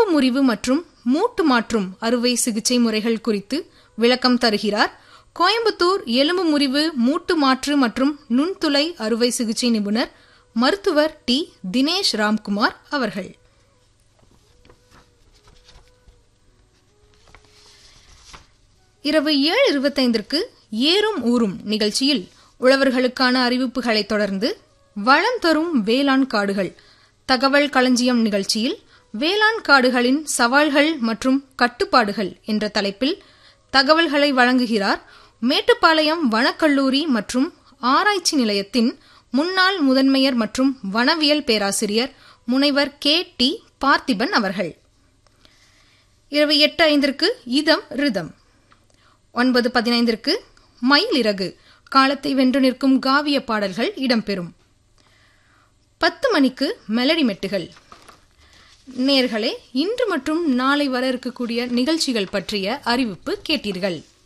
முறிவு மற்றும் மூட்டு மாற்றும் அறுவை சிகிச்சை முறைகள் குறித்து விளக்கம் தருகிறார் கோயம்புத்தூர் எலும்பு முறிவு மூட்டு மாற்று மற்றும் நுண்துளை அறுவை சிகிச்சை நிபுணர் மருத்துவர் டி தினேஷ் ராம்குமார் அவர்கள் இரவு ஏழு இருபத்தைந்திற்கு ஏறும் ஊறும் நிகழ்ச்சியில் உழவர்களுக்கான அறிவிப்புகளைத் தொடர்ந்து வளம் தரும் வேளாண் காடுகள் தகவல் களஞ்சியம் நிகழ்ச்சியில் வேளாண் காடுகளின் சவால்கள் மற்றும் கட்டுப்பாடுகள் என்ற தலைப்பில் தகவல்களை வழங்குகிறார் மேட்டுப்பாளையம் வனக்கல்லூரி மற்றும் ஆராய்ச்சி நிலையத்தின் முன்னாள் முதன்மையர் மற்றும் வனவியல் பேராசிரியர் முனைவர் கே டி பார்த்திபன் அவர்கள் இரவு எட்டு ஐந்திற்கு இதம் ரிதம் ஒன்பது பதினைந்திற்கு மயிலிறகு காலத்தை வென்று நிற்கும் காவிய பாடல்கள் இடம்பெறும் பத்து மணிக்கு மெலடி மெட்டுகள் நேர்களே இன்று மற்றும் நாளை வர இருக்கக்கூடிய நிகழ்ச்சிகள் பற்றிய அறிவிப்பு கேட்டீர்கள்